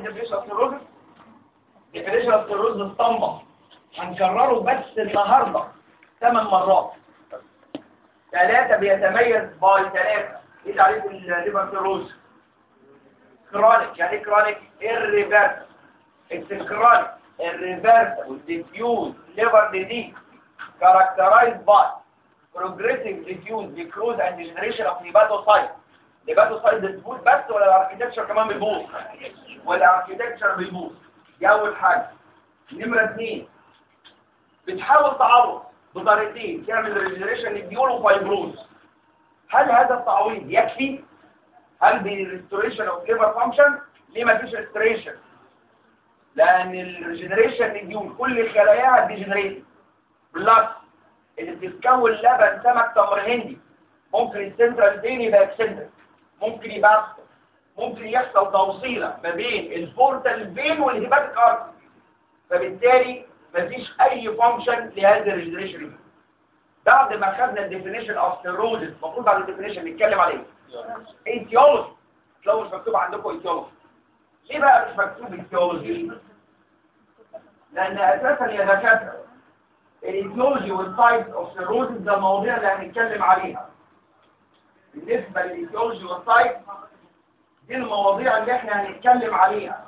ديفينيشن اوف سيروزس ديفينيشن اوف سيروزس اسطمبة هنكرره بس النهارده ثمان مرات ثلاثة بيتميز باي ثلاثة ايه تعريف الليفر سيروز كرونيك يعني ايه كرونيك الريفيرس الكرونيك الريفيرسبل diffuse liver disease characterized by progressive diffuse necrosis and degeneration of hepatocytes hepatocytes بتبوظ بس ولا الاركيتكتشر كمان بيبوظ والاركيتكتشر بيبوظ دي اول حاجه نمره اثنين بتحاول تعوض بطريقتين تعمل ريجنريشن للديول وفايبروز هل هذا التعويض يكفي هل بالريستوريشن اوف ليفر فانكشن ليه ما فيش ريستوريشن لان الريجنريشن للديول كل خلاياها ديجنريت بلس اللي بتتكون لبن سمك تمر هندي ممكن السنترال فين يبقى اكسنتر ممكن يبقى أكتر. ممكن يحصل توصيله ما بين البورتال فين والهيباتيك ارتري فبالتالي مفيش اي فانكشن لهذا الريجنريشن بعد ما خدنا الديفينيشن اوف سيروزس المفروض بعد الديفينيشن نتكلم عليه ايتيولوجي لو مش مكتوب عندكم ايتيولوجي ليه بقى مش مكتوب ايتيولوجي لان اساسا يا دكاتره الايتيولوجي والتايبس اوف سيروزس ده المواضيع اللي هنتكلم عليها بالنسبه للايتيولوجي والتايب دي المواضيع اللي احنا هنتكلم عليها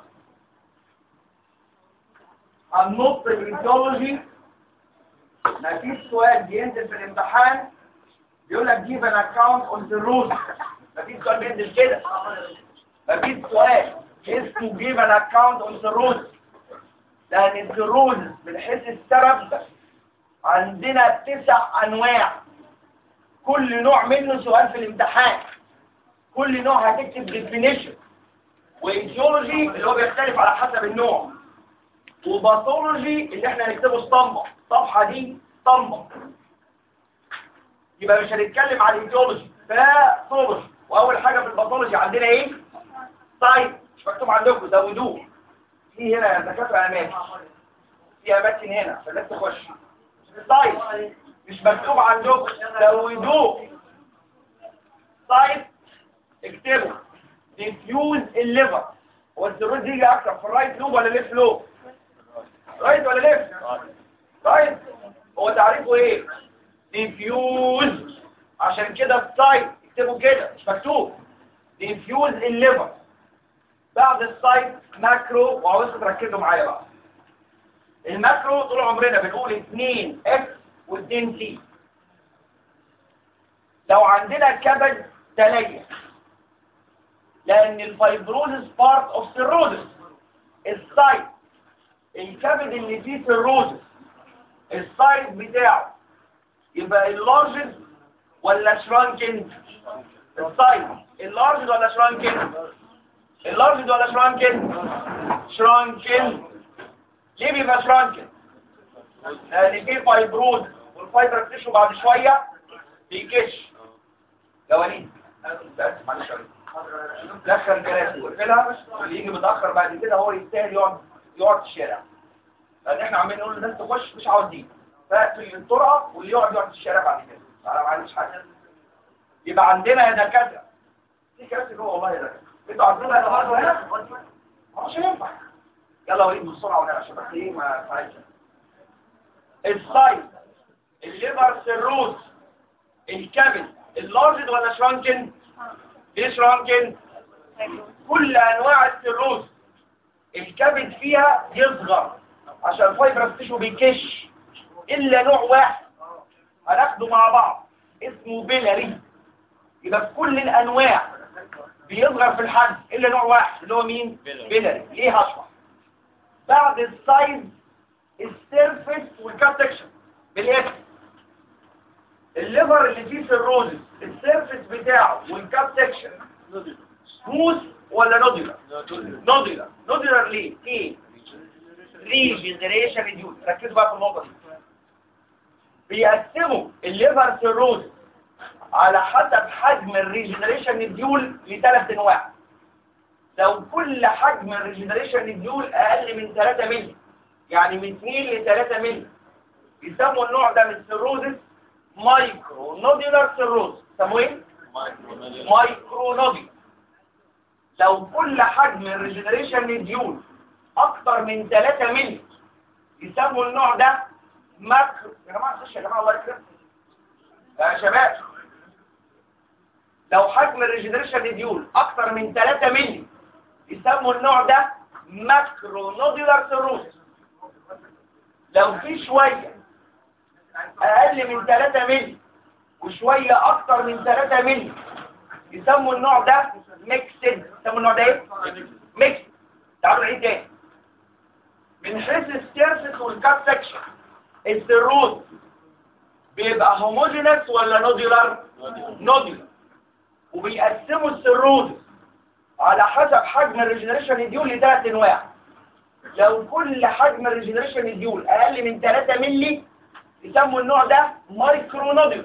النطق الايتيولوجي مفيش سؤال بينزل في الامتحان بيقول لك جيب ان اكونت اون ذا روز مفيش سؤال بينزل كده مفيش سؤال اسمه جيب ان اكونت اون ذا روز لان الروز من حيث السبب عندنا تسع انواع كل نوع منه سؤال في الامتحان كل نوع هتكتب ديفينيشن وايديولوجي اللي هو بيختلف على حسب النوع وباثولوجي اللي احنا هنكتبه اسطمبة الصفحة دي اسطمبة يبقى مش هنتكلم على الايديولوجي باثولوجي واول حاجة في الباثولوجي عندنا ايه طيب مش مكتوب عندكم زودوه في هنا دكاتره اماكن في اماكن هنا عشان الناس تخش طيب مش مكتوب عندكم زودوه طيب اكتبوا ديفيوز الليفر هو السيروز يجي اكتر في الرايت لوب ولا ليفت لوب رايت ولا ليفت رايت هو تعريفه ايه ديفيوز عشان كده السايد اكتبوا كده مش مكتوب ديفيوز الليفر بعد السايد ماكرو وعاوزكم تركزوا معايا بقى الماكرو طول عمرنا بنقول 2 اكس و2 سي لو عندنا كبد تلية لان الفايبروزس بارت اوف سيروزس السايد الكبد اللي فيه سيروزس السايد بتاعه يبقى اللارجز ولا شرانكن السايد اللارجز ولا شرانكن اللارجز ولا شرانكن شرانكن ليه بيبقى شرانكن لان فيه فايبروز والفايبر بتشرب بعد شويه بيكش يا وليد معلش دخل كراسي واقفلها اللي يجي متاخر بعد كده هو يستاهل يقعد يقعد في الشارع لان احنا عمالين نقول للناس تخش مش عاوزين فاقفل الطرقه واللي يقعد يقعد في الشارع بعد كده انا ما عنديش حاجه يبقى عندنا يا دكاتره في كراسي جوه والله يا دكاتره انتوا عارفينها النهارده هنا مش هينفع يلا وليد بسرعه ولا عشان بس ايه ما تعيش السايد الليفر سيروز الكبد اللارجد ولا شرانكن ايه شرانكن كل انواع السيروز الكبد فيها يصغر عشان الفايبرس تيشو بيكش الا نوع واحد هناخده مع بعض اسمه بيلاري يبقى في كل الانواع بيصغر في الحجم الا نوع واحد اللي هو مين بيلاري ليه هشرح بعد السايز السيرفيس والكاب سكشن بالاسم الليفر اللي فيه سيروزس السيرفيس بتاعه والكاب سكشن سموث ولا نوديلر نوديلر نوديلر ليه ايه ريجنريشن ريديوس ركزوا بقى في النقطه دي بيقسموا الليفر سيروزس على حسب حجم الريجنريشن نديول لثلاث انواع لو كل حجم الريجنريشن نديول اقل من 3 مللي يعني من 2 ل 3 مللي يسموا النوع ده من السيروزس مايكرو نوديولار سيروز يسموه ايه مايكرو نوديولار لو كل حجم الريجنريشن نديول اكتر من 3 مللي يسموا النوع ده ماكرو يا جماعه خش يا جماعه الله يكرمكم يا شباب لو حجم الريجنريشن نديول اكتر من 3 مللي يسموا النوع ده ماكرو نودولار سيروز لو في شويه اقل من 3 مللي وشويه اكتر من 3 مللي يسموا النوع ده ميكسد يسموا النوع ده ايه ميكسد تعالوا نعيد تاني من حيث السيرفس والكات سكشن السيروز بيبقى هوموجينس ولا نودولار نودولار وبيقسموا السيروز على حسب حجم الريجنريشن ديول لثلاث انواع لو كل حجم الريجنريشن ديول اقل من 3 مللي يسموا النوع ده مايكرو نودولار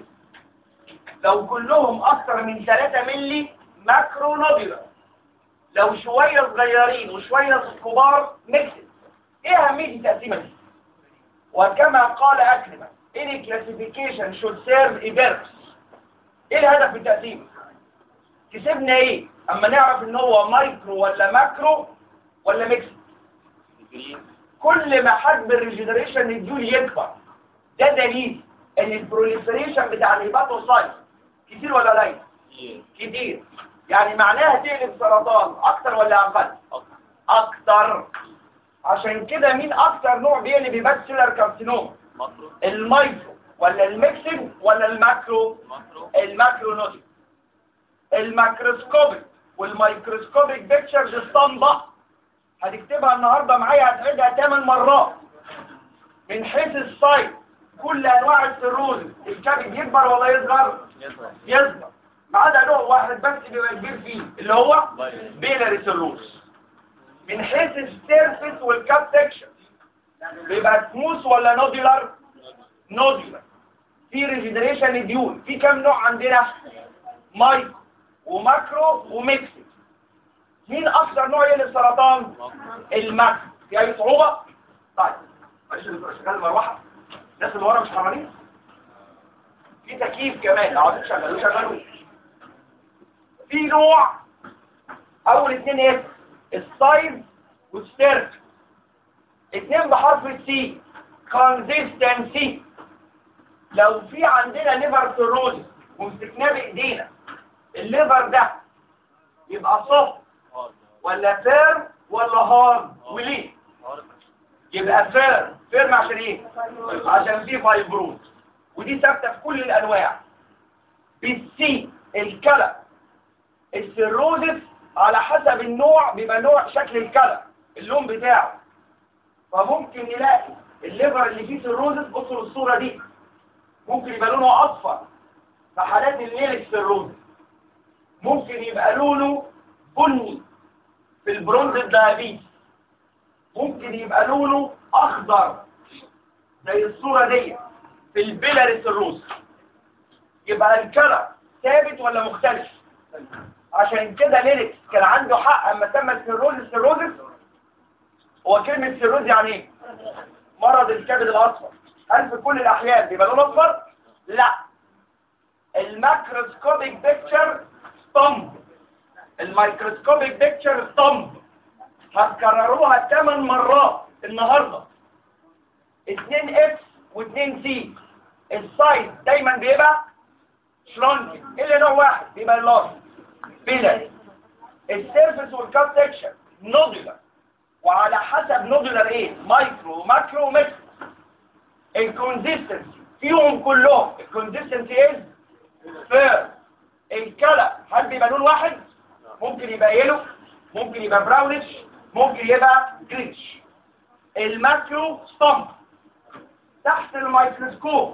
لو كلهم اكتر من 3 مللي ماكرو نودولار لو شويه صغيرين وشويه كبار ميكسد ايه اهميه التقسيمه دي وكما قال اكرمه any classification should serve a purpose ايه الهدف من التقسيم كسبنا ايه اما نعرف ان هو مايكرو ولا ماكرو ولا ميكسد كل ما حجم الريجنريشن الديول يكبر ده دليل ان البروليفريشن بتاع الهيباتوسايت كتير ولا قليل كتير يعني معناها تقلب سرطان اكتر ولا اقل اكتر عشان كده مين اكتر نوع بيقلب هيباتوسيلر كارسينوم المايكرو ولا الميكسد ولا الماكرو الماكرو نودي الماكروسكوبيك والميكروسكوبيك بيكتشرز اسطمبة هتكتبها النهاردة معايا هتعيدها 8 مرات من حيث السايت كل انواع السيروز الكبد يكبر ولا يصغر يصغر ما عدا نوع واحد بس بيبقى كبير فيه اللي هو بيلاري سيروز من حيث السيرفس والكاب سكشن بيبقى سموث ولا نودولار نودولار في ريجنريشن ديول في كام نوع عندنا مايكرو وماكرو وميكسد مين اكثر نوع يقلب سرطان الماكرو في اي صعوبه طيب معلش شغال المروحه الناس اللي ورا مش حرانين في تكييف كمان لو عايزين تشغلوه شغلوه في نوع اول اتنين ايه السايز والسيرك اتنين بحرف السي كونسيستنسي لو في عندنا ليفر سيروز ومسكناه بايدينا الليفر ده يبقى صف ولا فير ولا هارد وليه يبقى فير فيرم عشان ايه عشان فيه فايبروز ودي ثابته في كل الانواع بالسي الكلى السيروزس على حسب النوع بيبقى نوع شكل الكلى اللون بتاعه فممكن نلاقي الليفر اللي فيه سيروزس بصوا للصوره دي ممكن يبقى لونه اصفر في حالات الميلك سيروزس ممكن يبقى لونه بني في البرونز الدهبيس ممكن يبقى لونه اخضر زي الصورة دي في البيلاريس الروس يبقى الكلى ثابت ولا مختلف عشان كده ليريكس كان عنده حق اما سمى السيروز السيروزس هو كلمة سيروز يعني ايه مرض الكبد الاصفر هل في كل الاحيان بيبقى لونه اصفر لا الماكروسكوبيك بيكتشر ستومب الميكروسكوبيك بيكتشر ستومب هتكرروها 8 مرات النهارده 2 اكس و2 سي السايز دايما بيبقى شلونج الا نوع واحد بيبقى اللارج بيلر السيرفس والكات سكشن نودولار وعلى حسب نودولار ايه مايكرو ماكرو ميكس الكونسيستنسي فيهم كلهم الكونسيستنسي از فير الكلى هل بيبقى لون واحد ممكن يبقى يلو ممكن يبقى براونش ممكن يبقى جريش الماكرو ستومب تحت الميكروسكوب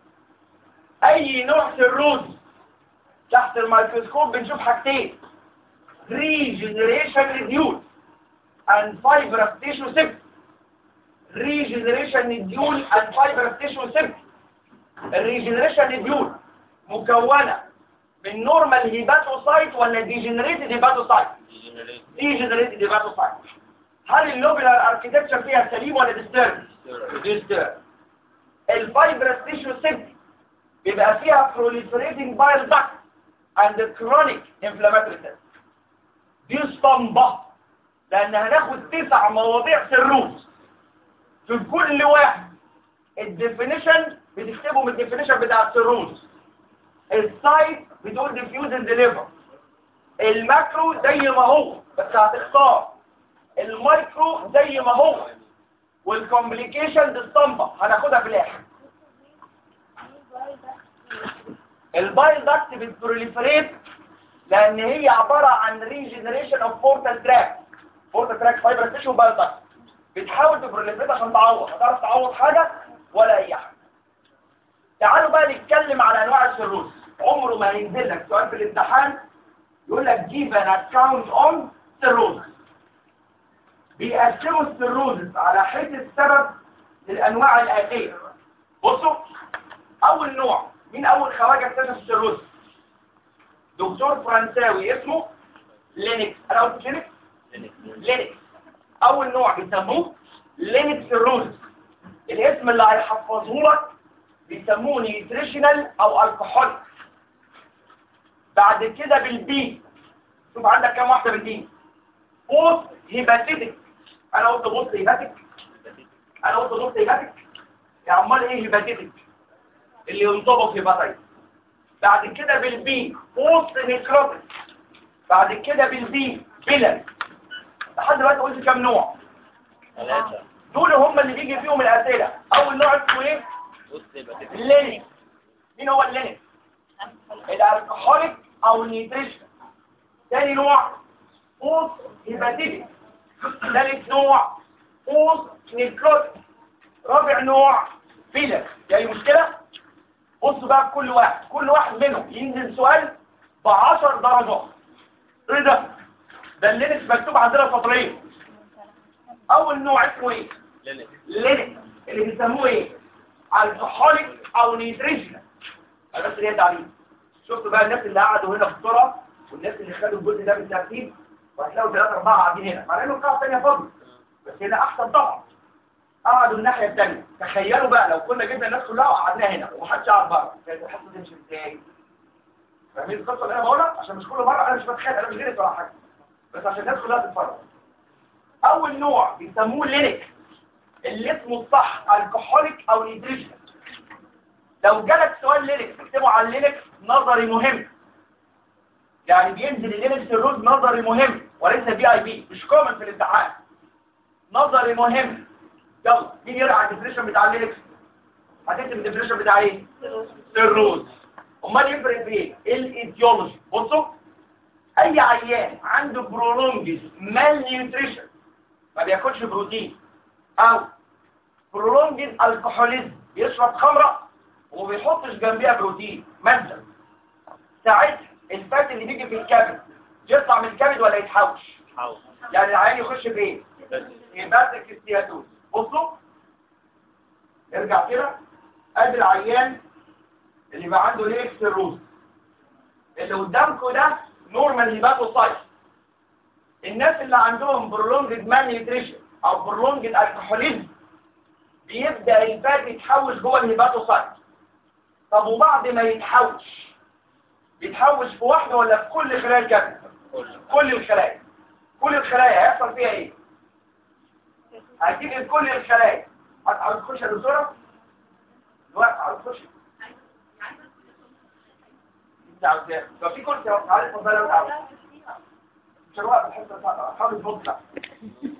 اي نوع سيروز تحت الميكروسكوب بنشوف حاجتين regeneration reduce and fibrous tissue septic regeneration reduce and fibrous tissue septic الريجنريشن ريديول مكونة من نورمال هيباتوسايت ولا ديجنريتد هيباتوسايت ديجنريتد هيباتوسايت هل اللوبيلار اركيتكتشر فيها سليم ولا ديسترب ديسترب الفايبرس تيشو سيبتي بيبقى فيها proliferating bile duct and chronic inflammatory cells دي اسطمبة لان هناخد تسع مواضيع سروس في كل واحد الديفينيشن بتكتبه من الديفينيشن بتاع السروس السايت بتقول ديفيوز اند ديليفر الماكرو زي ما هو بس هتختار المايكرو زي ما هو والكومبليكيشن دي اسطمبة هناخدها في الاخر البايل داكت بتبروليفريت لان هي عبارة عن ريجنريشن اوف بورتال تراك بورتال تراك فايبر تيشو بايل داكت بتحاول تبروليفريت عشان تعوض هتعرف تعوض حاجة ولا اي حاجة تعالوا بقى نتكلم على انواع السيروز عمره ما هينزل لك سؤال في الامتحان يقول لك جيب ان اكونت اون سيروز بيقسموا السيروز على حيث السبب للانواع الاتيه بصوا اول نوع مين اول خواجه اكتشف السيروز دكتور فرنساوي اسمه لينكس انا قلت لينكس لينكس اول نوع بيسموه لينكس سيروز الاسم اللي هيحفظه لك بيسموه نيوتريشنال او الكحول بعد كده بالبي شوف عندك كام واحده بالبي بوست هيباتيتك انا قلت بوست هيباتيك انا قلت بوست هيباتيك يا امال ايه هيباتيتك اللي ينطبق في بطني بعد كده بالبي بوست نيكروتيك بعد كده بالبي بلن لحد دلوقتي قلت كام نوع ثلاثة دول هم اللي بيجي فيهم الاسئله اول نوع اسمه ايه بص يبقى كده اللينكس مين هو اللينكس الالكحوليك او النيتريشن تاني نوع بوست هيباتيتك ثالث نوع بوست نيكروتيك رابع نوع فيلر يعني مشكله بصوا بقى في كل واحد كل واحد منهم ينزل سؤال ب 10 درجات ايه ده ده اللينكس مكتوب عندنا سطرين اول نوع اسمه ايه لينكس لينكس اللي بيسموه ايه الكحوليك او نيتريشن بس اللي هي تعليم شفتوا بقى الناس اللي قعدوا هنا في الصوره والناس اللي خدوا الجزء ده بالترتيب وهتلاقوا ثلاثة أربعة قاعدين هنا مع إنه القاعة الثانية فاضية بس هنا أحسن طبعا قعدوا الناحية الثانية تخيلوا بقى لو كنا جبنا الناس كلها وقعدناها هنا ومحدش قعد بره كانت الحصة تمشي إزاي؟ فاهمين القصة اللي أنا بقولها؟ عشان مش كل مرة أنا مش بتخيل أنا مش غيرت ولا حاجة بس عشان الناس كلها تتفرج أول نوع بيسموه لينكس اللي اسمه الصح الكحوليك أو نيتريشن لو جالك سؤال لينكس اكتبه على اللينكس نظري مهم يعني بينزل اللينكس الرود نظري مهم وليس بي اي بي مش كومن في الامتحان نظري مهم يلا مين يرعى الديفريشن بتاع اللينكس هتكتب الديفريشن بتاع ايه الرود امال يفرق في ايه الايديولوجي بصوا اي عيان عنده برولونجز مال نيوتريشن ما بياكلش بروتين او برولونجز الكحوليزم بيشرب خمره وما بيحطش جنبيها بروتين مادة ساعتها الفات اللي بيجي في الكبد يطلع من الكبد ولا يتحوش حاول يعني العيان يخش فين بس يبقى الستياتوز بصوا ارجع كده ادي العيان اللي يبقى عنده ليه سيروز اللي قدامكم ده نورمال هيباتوسايت الناس اللي عندهم برولونجد مان نيوتريشن او برولونجد الكحوليزم بيبدا الفات يتحوش جوه الهيباتوسايت طب وبعد ما يتحوش بيتحوش في واحده ولا في كل خلايا الكبد كله كل الخلايا كل الخلايا هيحصل فيها ايه هتيجي كل الخلايا هتعرف تخش يا دكتوره دلوقتي هتعرف تخش انت عاوزاه لو في كرسي اهو تعالى اتفضل لو تعالى مش الوقت الحصه حاول تبص